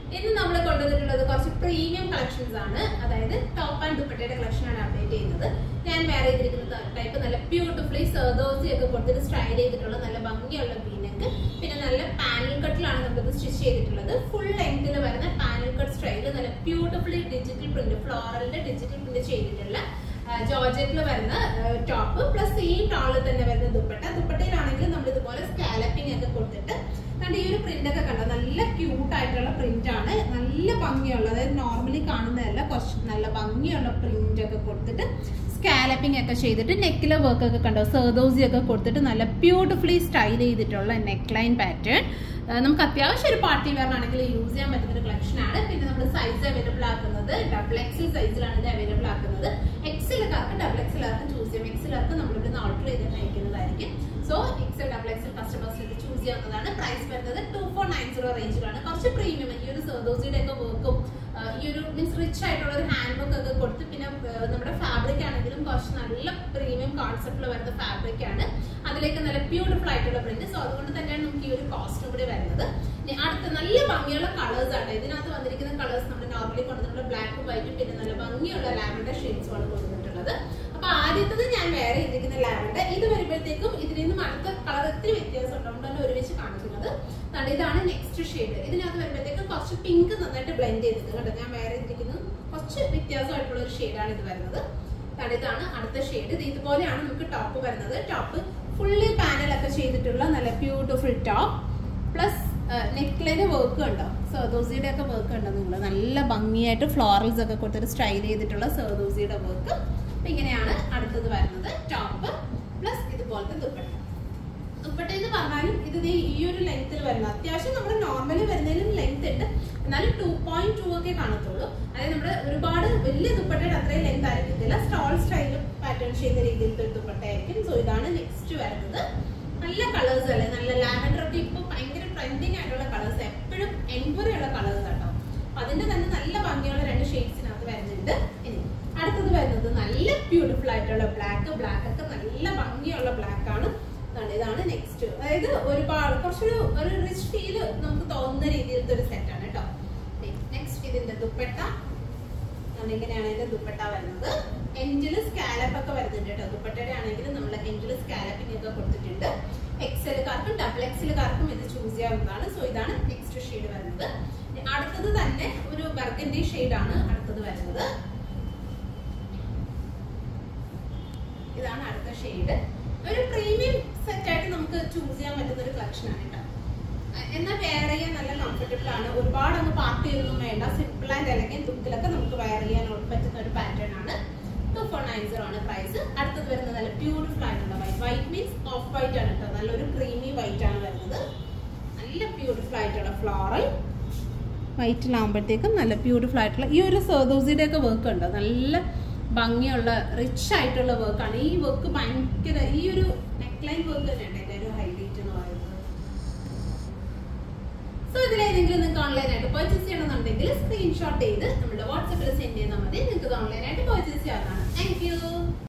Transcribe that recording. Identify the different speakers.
Speaker 1: ഇന്ന് നമ്മൾ കൊണ്ടുവന്നിട്ടുള്ളത് കുറച്ച് പ്രീമിയം കളക്ഷൻസ് ആണ് അതായത് ടോപ്പ് ആൻഡ് ദുപ്പട്ടയുടെ കളക്ഷൻ ആണ് അപ്ഡേറ്റ് ചെയ്യുന്നത് ഞാൻ വേറെ ചെയ്തിരിക്കുന്ന ടൈപ്പ് നല്ല ബ്യൂട്ടിഫുള്ളി സെർദോസി ഒക്കെ കൊടുത്തിട്ട് സ്റ്റൈൽ ചെയ്തിട്ടുള്ള നല്ല ഭംഗിയുള്ള ബീനക്ക് പിന്നെ നല്ല പാനൽ കട്ടിലാണ് നമ്മളിത് സ്റ്റിച്ച് ചെയ്തിട്ടുള്ളത് ഫുൾ ലെങ്തിൽ വരുന്ന പാനൽ കട്ട് സ്റ്റൈല് നല്ല ബ്യൂട്ടിഫുള്ളി ഡിജിറ്റൽ പ്രിന്റ് ഫ്ലോറലിന്റെ ഡിജിറ്റൽ പ്രിന്റ് ചെയ്തിട്ടുള്ള ജോർജറ്റിൽ വരുന്ന ടോപ്പ് പ്ലസ് സെയിം ടോളിൽ തന്നെ വരുന്ന ദുപ്പട്ട ദുപ്പട്ടയിലാണെങ്കിൽ നമ്മൾ ഇതുപോലെ സ്കാലപ്പിംഗ് ഒക്കെ കൊടുത്തിട്ട് കണ്ട് ഈ ഒരു പ്രിന്റ് ഒക്കെ കണ്ടോ നല്ല ക്യൂട്ട് ആയിട്ടുള്ള പ്രിന്റ് ആണ് നല്ല ഭംഗിയുള്ള അതായത് നോർമലി കാണുന്നതല്ല കുറച്ച് നല്ല ഭംഗിയുള്ള പ്രിന്റ് ഒക്കെ കൊടുത്തിട്ട് സ്കാലപ്പിംഗ് ഒക്കെ ചെയ്തിട്ട് നെക്കിലെ വർക്ക് ഒക്കെ കണ്ടോ സെർദോസി ഒക്കെ കൊടുത്തിട്ട് നല്ല ബ്യൂട്ടിഫുള്ളി സ്റ്റൈൽ ചെയ്തിട്ടുള്ള നെക്ക് ലൈൻ പാറ്റേൺ നമുക്ക് അത്യാവശ്യം ഒരു പാർട്ടി വെയർ ആണെങ്കിൽ യൂസ് ചെയ്യാൻ പറ്റുന്ന ഒരു കളക്ഷൻ ആണ് പിന്നെ നമ്മൾ സൈസ് അവൈലബിൾ ആക്കുന്നത് ഡബിൾ എക്സൽ സൈസിലാണ് ഇത് അവൈലബിൾ ആക്കുന്നത് എക്സലുകാർക്ക് ഡബിൾ എക്സലുകാർക്ക് ചൂസ് ചെയ്യാം എക്സലുകാർക്ക് നമ്മൾ ഇവിടുന്ന് ഓർഡർ ചെയ്തിട്ട് അയക്കുന്നതായിരിക്കും സോ എക്സൽ ഡബിൾ എക്സൽ കസ്റ്റമേഴ്സിന് ഇത് ചൂസ് ചെയ്യാവുന്നതാണ് പ്രൈസ് വരുന്നത് ടു ഫോർ നയൻ സീറോ റേഞ്ചിലാണ് കുറച്ച് പ്രീമിയം ഈ ഒരു സെർദോസിയുടെ ഒക്കെ വർക്കും ഈ ഒരു മീൻസ് റിച്ച് ആയിട്ടുള്ള ഒരു ഹാൻഡ് വർക്ക് ഒക്കെ കൊടുത്ത് പിന്നെ നമ്മുടെ ഫാബ്രിക് ആണെങ്കിലും കുറച്ച് നല്ല പ്രീമിയം കോൺസെപ്റ്റിൽ വരുന്ന ഫാബ്രിക് ആണ് അതിലേക്ക് നല്ല ബ്യൂട്ടിഫുൾ ആയിട്ടുള്ള പ്രിന്റ് സോ അതുകൊണ്ട് തന്നെയാണ് നമുക്ക് ഈ ഒരു കോസ്റ്റും കൂടി വരുന്നത് അടുത്ത നല്ല ഭംഗിയുള്ള കളേഴ്സ് ആണ് ഇതിനകത്ത് വന്നിരിക്കുന്ന കളേഴ്സ് നമ്മൾ നോർമലി കൊണ്ടുവന്നിട്ടുള്ള ബ്ലാക്കും വൈറ്റും പിന്നെ നല്ല ഭംഗിയുള്ള ലാവൻഡർ ഷെയ്ഡ്സും ആണ് കൊണ്ടുവന്നിട്ടുള്ളത് അപ്പൊ ആദ്യത്തത് ഞാൻ വേറെ ഇരിക്കുന്ന ലാവൻഡർ ഇത് വരുമ്പോഴത്തേക്കും ഇതിൽ നിന്നും അടുത്ത കളർ ഒത്തിരി വ്യത്യാസം ഉണ്ടാവുകൊണ്ടാണ് ഒരുമിച്ച് കാണിക്കുന്നത് കണ്ടോ ഇതാണ് നെക്സ്റ്റ് ഷെയ്ഡ് ഇതിനകത്ത് വരുമ്പോഴത്തേക്കും കുറച്ച് പിങ്ക് നന്നായിട്ട് ബ്ലെൻഡ് ചെയ്തത് കണ്ടോ ഞാൻ വേറെ ഇരിക്കുന്നത് കുറച്ച് വ്യത്യാസമായിട്ടുള്ള ഒരു ഷെയ്ഡാണ് ഇത് വരുന്നത് കണ്ടോ ഇതാണ് അടുത്ത ഷെയ്ഡ് ഇത് ഇതുപോലെയാണ് നമുക്ക് ടോപ്പ് വരുന്നത് ടോപ്പ് ഫുള്ളി പാനലൊക്കെ ചെയ്തിട്ടുള്ള നല്ല beautiful top plus neckline work ഉണ്ടോ സെർദോസിയുടെ ഒക്കെ വർക്ക് ഉണ്ടോ നിങ്ങൾ നല്ല ഭംഗിയായിട്ട് ഫ്ലോറൽസ് ഒക്കെ കൊടുത്തിട്ട് സ്റ്റൈൽ ചെയ്തിട്ടുള്ള സെർദോസിയുടെ വർക്ക് അപ്പൊ ഇങ്ങനെയാണ് അടുത്തത് വരുന്നത് ടോപ്പ് പ്ലസ് ഇതുപോലത്തെ ദുപ്പട്ട ദുപ്പട്ട എന്ന് പറഞ്ഞാലും ഇത് ദേ ഈ ഒരു ലെങ്ത്തിൽ വരുന്നത് അത്യാവശ്യം നമ്മൾ നോർമലി വരുന്നതിലും ലെങ്ത് ഉണ്ട് എന്നാലും ടു പോയിന്റ് ടു ഒക്കെ കാണത്തുള്ളൂ അതായത് നമ്മുടെ ഒരുപാട് വലിയ ദുപ്പട്ടയുടെ അത്രയും ലെങ്ത് ആയിരിക്കത്തില്ല സ്റ്റോൾ സ്റ്റൈൽ പാറ്റേൺ ചെയ്യുന്ന രീതിയിലത്തെ ഒരു ദുപ്പട്ടയായിരിക്കും സോ ഇതാണ് നെക്സ്റ്റ് വരുന്നത് നല്ല കളേഴ്സ് അല്ലേ നല്ല ലാവൻഡർ ഒക്കെ ഇപ്പൊ ഭയങ്കര ട്രെൻഡിങ് ആയിട്ടുള്ള കളേഴ്സ് എപ്പോഴും എൻക്വയറി ഉള്ള കളേഴ്സ് കേട്ടോ അതിന്റെ തന്നെ നല്ല ഭംഗിയുള്ള രണ്ട് ഷെയ്ഡ്സിനകത്ത് വരുന്നുണ്ട് ഇനി അടുത്തത് വരുന്നത് നല്ല ബ്യൂട്ടിഫുൾ ആയിട്ടുള്ള ബ്ലാക്ക് ബ്ലാക്ക് ഒക്കെ നല്ല ഭംഗിയുള്ള ബ്ലാക്ക് ആണ് ഇതാണ് നെക്സ്റ്റ് അതായത് ഒരുപാട് കുറച്ചൊരു ഒരു റിച്ച് ഫീല് നമുക്ക് തോന്നുന്ന രീതിയിലത്തെ ഒരു സെറ്റ് ആണ് കേട്ടോ നെക്സ്റ്റ് ഇതിന്റെ ദുപ്പട്ട ഇങ്ങനെയാണ് ഇതിന്റെ ദുപ്പട്ട വരുന്നത് എൻജില് സ്കാലപ്പ് ഒക്കെ വരുന്നുണ്ട് കേട്ടോ ദുപ്പട്ടയുടെ ആണെങ്കിൽ നമ്മൾ എൻജില് സ്കാലപ്പിംഗ് ഒക്കെ കൊടുത്തിട്ടുണ്ട് എക്സലുകാർക്കും ഡബിൾ എക്സലുകാർക്കും ഇത് ചൂസ് ചെയ്യാവുന്നതാണ് സോ ഇതാണ് നെക്സ്റ്റ് ഷെയ്ഡ് വരുന്നത് അടുത്തത് തന്നെ ഒരു ബർഗൻഡി ഷെയ്ഡാണ് അടുത്തത് വരുന്നത് ഇതാണ് അടുത്ത ഷെയ്ഡ് ഒരു പ്രീമിയം സെറ്റ് ആയിട്ട് നമുക്ക് ചൂസ് ചെയ്യാൻ പറ്റുന്ന ഒരു കളക്ഷൻ ആണ് കേട്ടോ എന്നാൽ വെയർ ചെയ്യാൻ നല്ല കംഫർട്ടബിൾ ആണ് ഒരുപാട് അങ്ങ് പാർട്ടി ഒന്നും വേണ്ട സിമ്പിൾ ആൻഡ് അല്ലെങ്കിൽ ലുക്കിലൊക്കെ നമുക്ക് വെയർ ചെയ്യാൻ പറ്റുന്ന ഒരു പാറ്റേൺ ആണ് ടു ഫോർ നയൻ സീറോ ആണ് പ്രൈസ് അടുത്തത് വരുന്നത് നല്ല ബ്യൂട്ടിഫുൾ ആയിട്ടുള്ള white white means off white ആണ് കേട്ടോ നല്ലൊരു ക്രീമി വൈറ്റ് ആണ് വരുന്നത് നല്ല ബ്യൂട്ടിഫുൾ ആയിട്ടുള്ള ഫ്ലോറൽ വൈറ്റിലാകുമ്പോഴത്തേക്കും നല്ല ബ്യൂട്ടിഫുൾ ആയിട്ടുള്ള ഈ ഒരു സെർദോസിയുടെ ഒക്കെ വർക്ക് ഉണ്ട് നല്ല ഭംഗിയുള്ള റിച്ച് ആയിട്ടുള്ള വർക്കാണ് ഈ വർക്ക് ഭയങ്കര ഈ ഒരു നെക്ലൈൻ വർക്ക് തന്നെയാണ് എൻ്റെ ഒരു ഹൈലൈറ്റ് എന്ന് പറയുന്നത് സോ ഇതിലേതെങ്കിലും നിങ്ങൾക്ക് ഓൺലൈനായിട്ട് പർച്ചേസ് ചെയ്യണമെന്നുണ്ടെങ്കിൽ സ്ക്രീൻഷോട്ട് ചെയ്ത് നമ്മുടെ വാട്സപ്പിൽ സെൻഡ് ചെയ്താൽ മതി നിങ്ങൾക്ക് ഓൺലൈനായിട്ട് പർച്ചേസ് ചെയ്യാവുന്നതാണ് താങ്ക് യു